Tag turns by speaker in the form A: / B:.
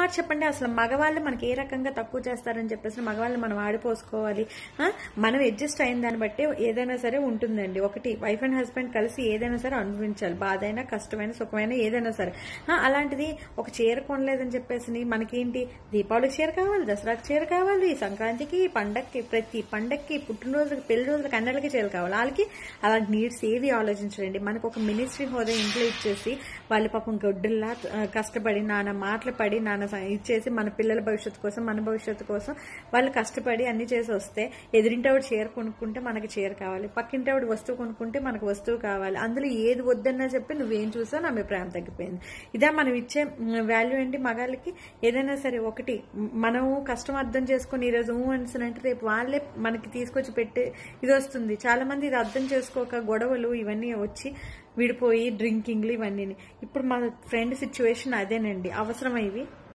A: మాట చెప్పండి అసలు మగవాళ్ళు మనకి ఏ రకంగా తక్కువ చేస్తారని చెప్పేసి మగవాళ్ళు మనం ఆడిపోసుకోవాలి ఆ? మనం అడ్జస్ట్ అయిన దాన్ని బట్టి ఏదైనా సరే ఉంటుందండి ఒకటి వైఫ్ అండ్ హస్బెండ్ కలిసి ఏదైనా సరే అనుభవించాలి బాధ అయినా కష్టమైన సుఖమైన ఏదైనా సరే ఆ, అలాంటిది ఒక చీర కొనలేదని చెప్పేసి మనకేంటి దీపావళికి చీర కావాలి దసరాకి చీర కావాలి సంక్రాంతికి పండక్కి ప్రతి పండక్కి పుట్టినరోజుకి పెళ్లి రోజులకి అన్నిటికీ చీర కావాలి వాళ్ళకి అలాంటి నీడ్స్ ఏవి ఆలోచించండి మనకు ఒక మినిస్ట్రీ హోదా ఇంట్లో ఇచ్చేసి వాళ్ళు పాపం గొడ్డుల్లా ఆ, కష్టపడి నాన్న మాటలు పడి నాన్న స- ఇచ్చేసి మన పిల్లల భవిష్యత్తు కోసం మన భవిష్యత్తు కోసం వాళ్ళు కష్టపడి అన్ని చేసి వస్తే ఎదురింటావిడ చీర కొనుక్కుంటే మనకి చీర కావాలి పక్కింటావిడ వస్తువు కొనుక్కుంటే మనకు వస్తువు కావాలి అందులో ఏది వద్దన్నా చెప్పి నువ్వేం చూసా నా మీ ప్రేమ తగ్గిపోయింది ఇదే మనం ఇచ్చే వాల్యూ ఏంటి మగాళ్ళకి ఏదైనా సరే ఒకటి మ్, మనం కష్టం అర్థం చేసుకొని ఈరోజు ఊ అంటే రేపు వాళ్ళే మనకి తీసుకొచ్చి పెట్టే ఇది వస్తుంది చాలా మంది ఇది అర్థం చేసుకోక గొడవలు ఇవన్నీ వచ్చి విడిపోయి డ్రింకింగ్లు ఇవన్నీ ఇప్పుడు మా ఫ్రెండ్ సిచ్యువేషన్ అదేనండి అవసరం ఇవి